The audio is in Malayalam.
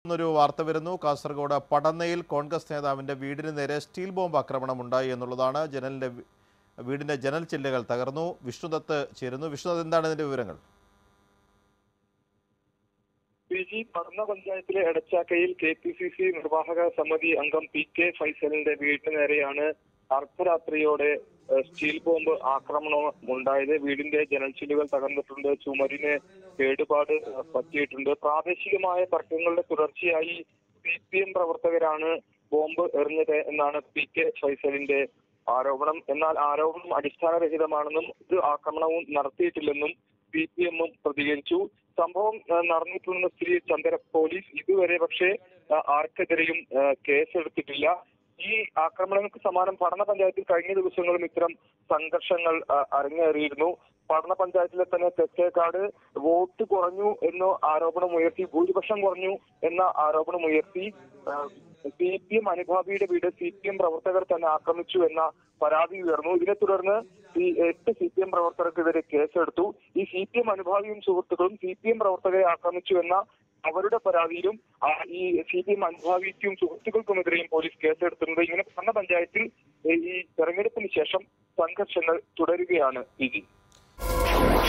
ഒരു വാർത്ത വരുന്നു കാസർഗോഡ് പടന്നയിൽ കോൺഗ്രസ് നേതാവിന്റെ വീടിന് നേരെ സ്റ്റീൽ ബോംബ് ആക്രമണം ഉണ്ടായി എന്നുള്ളതാണ് ജനലിന്റെ വി- വീടിന്റെ ജനൽ ചില്ലുകൾ തകർന്നു വിഷ്ണുദത്ത് ചേരുന്നു വിഷ്ണുദത്ത് എന്താണ് ഇതിന്റെ വിവരങ്ങൾ പി ജി പടന്ന പഞ്ചായത്തിലെ എടച്ചാക്കയിൽ കെ പി സി സി നിർവാഹക സമിതി അംഗം പി കെ ഫൈസലിന്റെ വീടിന് നേരെയാണ് അർദ്ധരാത്രിയോടെ ഏഹ്, സ്റ്റീൽ ബോംബ് ആക്രമണം ഉണ്ടായത് വീടിന്റെ ജനൽച്ചില്ലുകൾ തകർന്നിട്ടുണ്ട് ചുമരിന് കേടുപാട് ഏഹ്, പറ്റിയിട്ടുണ്ട് പ്രാദേശികമായ തർക്കങ്ങളുടെ തുടർച്ചയായി സി പി എം പ്രവർത്തകരാണ് ബോംബ് എറിഞ്ഞത് എന്നാണ് പി കെ ഫൈസലിന്റെ ആരോപണം എന്നാൽ ആരോപണം അടിസ്ഥാനരഹിതമാണെന്നും ഇത് ആക്രമണവും നടത്തിയിട്ടില്ലെന്നും സി പി എമ്മും പ്രതികരിച്ചു സംഭവം ആ, നടന്നിട്ടുണ്ടെന്ന് സ്ഥിരീകരിച്ച ചന്ദന പോലീസ് ഇതുവരെ പക്ഷേ ആ, ആർക്കെതിരെയും ആ, കേസെടുത്തിട്ടില്ല ഈ ആക്രമണങ്ങൾക്ക് സമാനം പഠന പഞ്ചായത്തിൽ കഴിഞ്ഞ ദിവസങ്ങളും ഇത്തരം സംഘർഷങ്ങൾ ആ, അരങ്ങേറിയിരുന്നു പഠന പഞ്ചായത്തിലെ തന്നെ തെക്കേക്കാട് വോട്ട് കുറഞ്ഞു എന്ന ആരോപണം ഉയർത്തി ഭൂരിപക്ഷം കുറഞ്ഞു എന്ന ആരോപണം ഉയർത്തി സി പി എം അനുഭാവിയുടെ വീട് സി പി എം പ്രവർത്തകർ തന്നെ ആക്രമിച്ചു എന്ന പരാതി ഉയർന്നു ഇതിനെ തുടർന്ന് ഈ എട്ട് സി പി എം പ്രവർത്തകർക്കെതിരെ കേസെടുത്തു ഈ സി പി എം അനുഭാവിയും സുഹൃത്തുക്കളും സി പി എം പ്രവർത്തകരെ ആക്രമിച്ചു എന്ന അവരുടെ പരാതിയിലും ആ, ഈ സി പി എം അനുഭാവിക്കും സുഹൃത്തുക്കൾക്കുമെതിരെയും പോലീസ് കേസെടുത്തിട്ടുണ്ട് ഇങ്ങനെ പല പഞ്ചായത്തിൽ ഏ, ഈ തെരഞ്ഞെടുപ്പിന് ശേഷം സംഘർഷങ്ങൾ തുടരുകയാണ് പി ജി